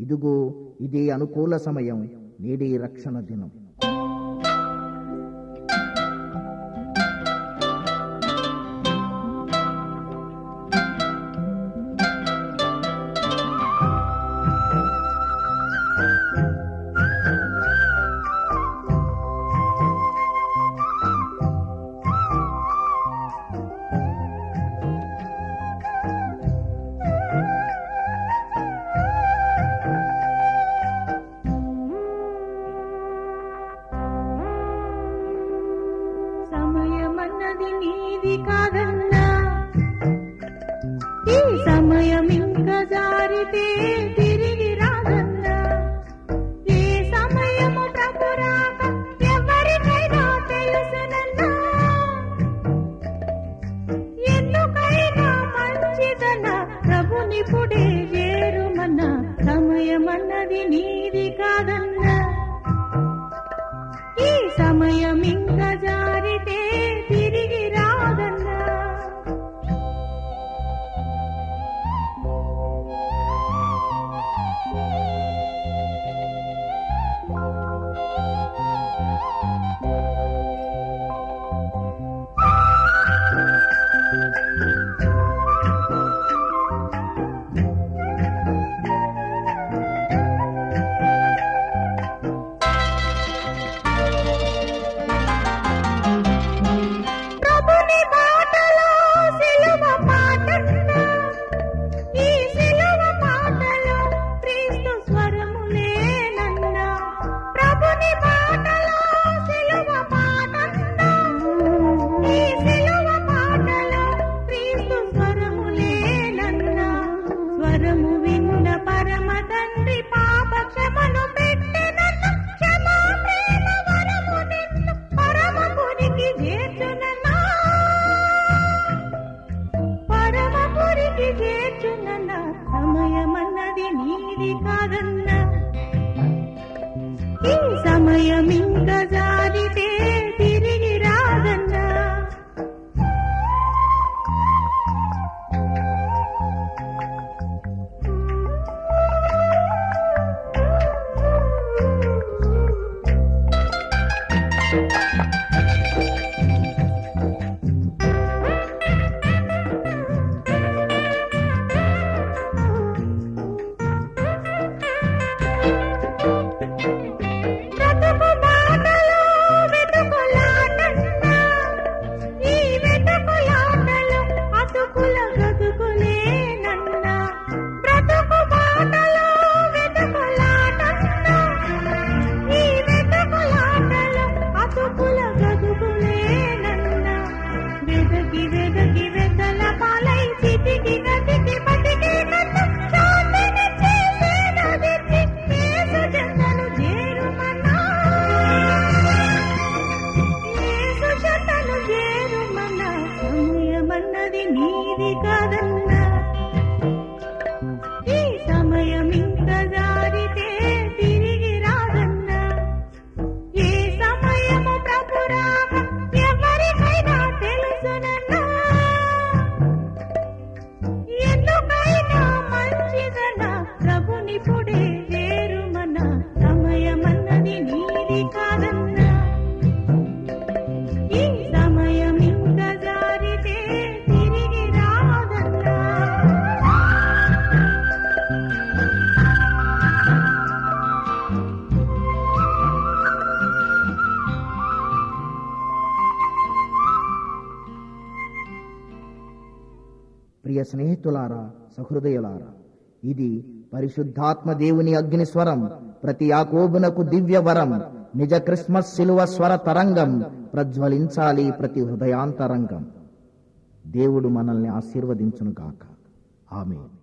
ఇదిగో ఇదే అనుకూల సమయం నేడే రక్షణ దినం సమయమన్నది నీది కాదన్నా ఈ సమయం ఇంకా జారితే తిరిగి రాదన్నా ఏ సమయము ప్రభు రాక ఎవరికైనా తెలుసునన్నా ఎందుకైనా మంచిదన ప్రభునిపుడే చేరుమన్న సమయమన్నది నీది కాదన్నా ఈ సమయం ఇంకా జారితే తిరిగి రాదన్నా ప్రభుని మాటలో సిలువ పాటన్నా ఈ సిలువ పాటలో క్రీస్తు స్వరములేనన్నా ప్రభుని మాటలో సిలువ పాటన్నా ఈ సిలువ పాటలో క్రీస్తు స్వరములేనన్నా స్వరము విన్న పరమ తండ్రి పాప క్షమను పెట్టెనన్న క్షమా ప్రేమ వరము నిన్ను పరమపురికి చేర్చునన్నా పరమపురికి చేర్చునన్న సమయమన్నది నీది కాదన్నా ఈ సమయం ఇంకా జారితే తిరిగి రాదన్నా బ్రతుకు బాటలో వెతుకులాటన్నా ఈ వెతుకులాటలో అతుకుల గతుకులేనన్నా బ్రతుకు బాటలో వెతుకులాటన్నా ఈ వెతుకులాటలో అతుకుల గతుకులేనన్నా వెదకి వెదకి వెదల పాలై చితికి గతికి బతికి నన్ను శాంతిని చేసేదదికి యేసు జతను చేరుమన్నా యేసు జతను చేరుమన్నా సమయమన్నది నీది కాదన్నా ఈ సమయం ఇంకా జారితే తిరిగి రాదన్నా ఏ సమయము ప్రభు రాక ఎవరికైనా తెలుసునన్నా ఎందుకైనా మంచిదనా ప్రభునిపుడే చేరుమన సమయమన్నది నీది కాదన్నా ఈ సమయం ఇంకా జారితే తిరిగి రాదన్నా ప్రియ స్నేహితులారా సహృదయులారా ఇది పరిశుద్ధాత్మ దేవుని అగ్ని స్వరం ప్రతి యాకోబునకు దివ్య వరం నిజ క్రిస్మస్ శిలువ స్వర తరంగం ప్రజ్వలించాలి ప్రతి హృదయాంతరంగం దేవుడు మనల్ని ఆశీర్వదించును గాక ఆమె